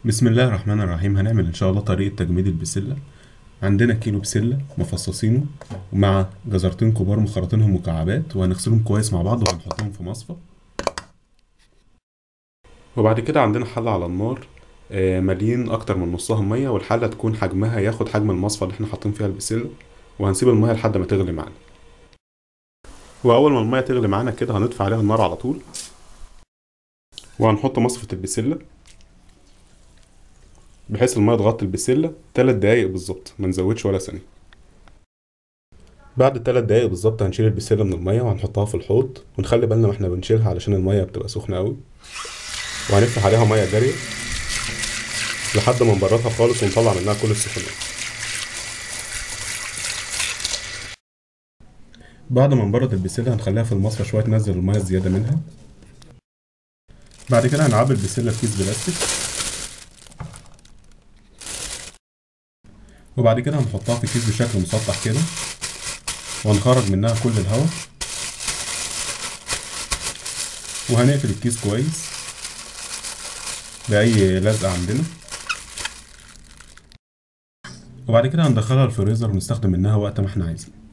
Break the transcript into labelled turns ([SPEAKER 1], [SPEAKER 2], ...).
[SPEAKER 1] بسم الله الرحمن الرحيم هنعمل ان شاء الله طريقة تجميد البسلة عندنا كيلو بسلة مفصصينه ومع جزرتين كبار مخرطينهم مكعبات وهنغسلهم كويس مع بعض وهنحطهم في مصفى وبعد كده عندنا حلة على النار آه، مليين اكتر من نصها مية والحلة تكون حجمها ياخد حجم المصفى اللي احنا حاطين فيها البسلة وهنسيب المية لحد ما تغلي معانا واول ما المية تغلي معانا كده هنطفي عليها النار على طول وهنحط مصفة البسلة بحيث المية تغطي البسلة تلات دقايق بالظبط ما نزودش ولا ثانية بعد تلات دقايق بالظبط هنشيل البسلة من المية وهنحطها في الحوض ونخلي بالنا واحنا بنشيلها علشان المية بتبقى سخنة قوي وهنفتح عليها مية جارية لحد ما نبردها خالص ونطلع منها كل السخونية بعد ما نبرد البسلة هنخليها في المصفى شوية تنزل المية الزيادة منها بعد كده هنعبي البسلة في كيس بلاستيك وبعد كده هنحطها في كيس بشكل مسطح كده وهنخرج منها كل الهواء وهنقفل الكيس كويس بأي لزقة عندنا وبعد كده هندخلها الفريزر ونستخدم منها وقت ما احنا عايزين